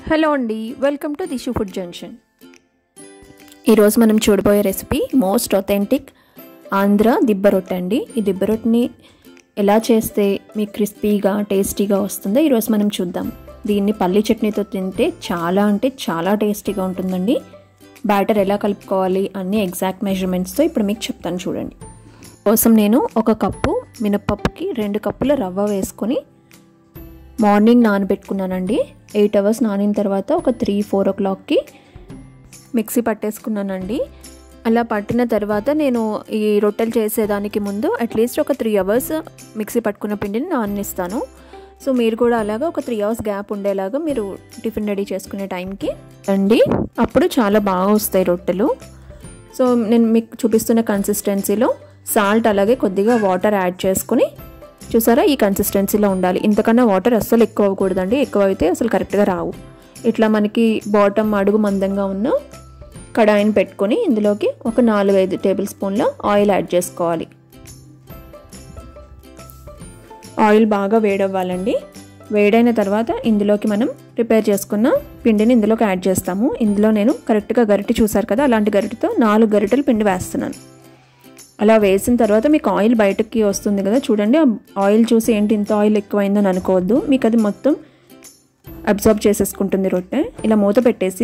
hello అండి welcome to దిషు food junction ఈరోజు మనం చూడబోయే రెసిపీ మోస్ట్ ఒథెంటిక్ ఆంధ్ర దిబ్బ రొట్టె అండి ఈ దిబ్బ రొట్టెని ఎలా చేస్తే మీకు క్రిస్పీగా టేస్టీగా వస్తుందో ఈరోజు మనం చూద్దాం దీన్ని పల్లి చట్నీతో తింటే చాలా అంటే చాలా టేస్టీగా ఉంటుందండి బ్యాటర్ ఎలా కలుపుకోవాలి అన్ని ఎగ్జాక్ట్ మెజర్మెంట్స్తో ఇప్పుడు మీకు చెప్తాను చూడండి కోసం నేను ఒక కప్పు మినప్పప్పుకి రెండు కప్పుల రవ్వ వేసుకొని మార్నింగ్ నానబెట్టుకున్నానండి ఎయిట్ అవర్స్ నానిన తర్వాత ఒక త్రీ ఫోర్ ఓ క్లాక్కి మిక్సీ పట్టేసుకున్నానండి అలా పట్టిన తర్వాత నేను ఈ రొట్టెలు చేసేదానికి ముందు అట్లీస్ట్ ఒక త్రీ అవర్స్ మిక్సీ పట్టుకున్న పిండిని నాననిస్తాను సో మీరు కూడా అలాగా ఒక త్రీ అవర్స్ గ్యాప్ ఉండేలాగా మీరు టిఫిన్ రెడీ చేసుకునే టైంకి అండి అప్పుడు చాలా బాగా వస్తాయి రొట్టెలు సో నేను మీకు చూపిస్తున్న కన్సిస్టెన్సీలో సాల్ట్ అలాగే కొద్దిగా వాటర్ యాడ్ చేసుకుని చూసారా ఈ కన్సిస్టెన్సీలో ఉండాలి ఇంతకన్నా వాటర్ అస్సలు ఎక్కువ అవ్వకూడదండి ఎక్కువ అయితే అసలు కరెక్ట్గా రావు ఇట్లా మనకి బాటమ్ అడుగు మందంగా ఉన్న కడాయిని పెట్టుకొని ఇందులోకి ఒక నాలుగైదు టేబుల్ స్పూన్ల ఆయిల్ యాడ్ చేసుకోవాలి ఆయిల్ బాగా వేడవ్వాలండి వేడైన తర్వాత ఇందులోకి మనం ప్రిపేర్ చేసుకున్న పిండిని ఇందులోకి యాడ్ చేస్తాము ఇందులో నేను కరెక్ట్గా గరిటె చూసారు కదా అలాంటి గరిటెతో నాలుగు గరిటెలు పిండి వేస్తున్నాను అలా వేసిన తర్వాత మీకు ఆయిల్ బయటకి వస్తుంది కదా చూడండి ఆ ఆయిల్ చూసి ఏంటి ఇంత ఆయిల్ ఎక్కువైందని అనుకోవద్దు మీకు అది మొత్తం అబ్జర్వ్ చేసేసుకుంటుంది రొట్టె ఇలా మూత పెట్టేసి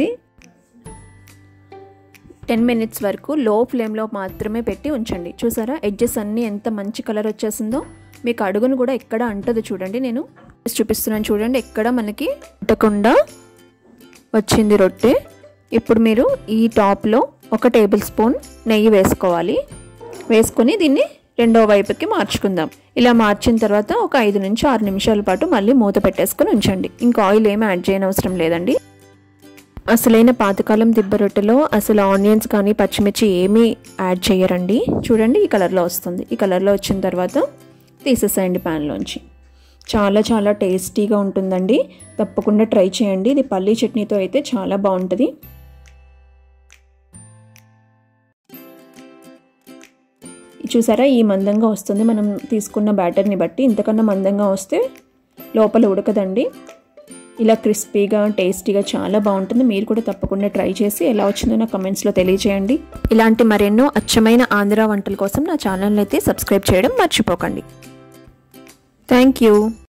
టెన్ మినిట్స్ వరకు లో ఫ్లేమ్లో మాత్రమే పెట్టి ఉంచండి చూసారా ఎడ్జెస్ అన్నీ ఎంత మంచి కలర్ వచ్చేసిందో మీకు అడుగును కూడా ఎక్కడ అంటదు చూడండి నేను చూపిస్తున్నాను చూడండి ఎక్కడ మనకి అంటకుండా వచ్చింది రొట్టె ఇప్పుడు మీరు ఈ టాప్లో ఒక టేబుల్ స్పూన్ నెయ్యి వేసుకోవాలి వేసుకొని దీన్ని రెండో వైపుకి మార్చుకుందాం ఇలా మార్చిన తర్వాత ఒక ఐదు నుంచి ఆరు నిమిషాల పాటు మళ్ళీ మూత పెట్టేసుకొని ఉంచండి ఇంకా ఆయిల్ ఏమీ యాడ్ చేయనవసరం లేదండి అసలైన పాతకాలం దిబ్బ రొట్టెలో అసలు ఆనియన్స్ కానీ పచ్చిమిర్చి ఏమీ యాడ్ చేయరండి చూడండి ఈ కలర్లో వస్తుంది ఈ కలర్లో వచ్చిన తర్వాత తీసేసేయండి ప్యాన్లోంచి చాలా చాలా టేస్టీగా ఉంటుందండి తప్పకుండా ట్రై చేయండి ఇది పల్లీ చట్నీతో అయితే చాలా బాగుంటుంది చూసారా ఈ మందంగా వస్తుంది మనం తీసుకున్న బ్యాటర్ని బట్టి ఇంతకన్నా మందంగా వస్తే లోపల ఉడకదండి ఇలా క్రిస్పీగా టేస్టీగా చాలా బాగుంటుంది మీరు కూడా తప్పకుండా ట్రై చేసి ఎలా వచ్చిందో నా కమెంట్స్లో తెలియజేయండి ఇలాంటి మరెన్నో అచ్చమైన ఆంధ్ర వంటల కోసం నా ఛానల్ అయితే సబ్స్క్రైబ్ చేయడం మర్చిపోకండి థ్యాంక్ యూ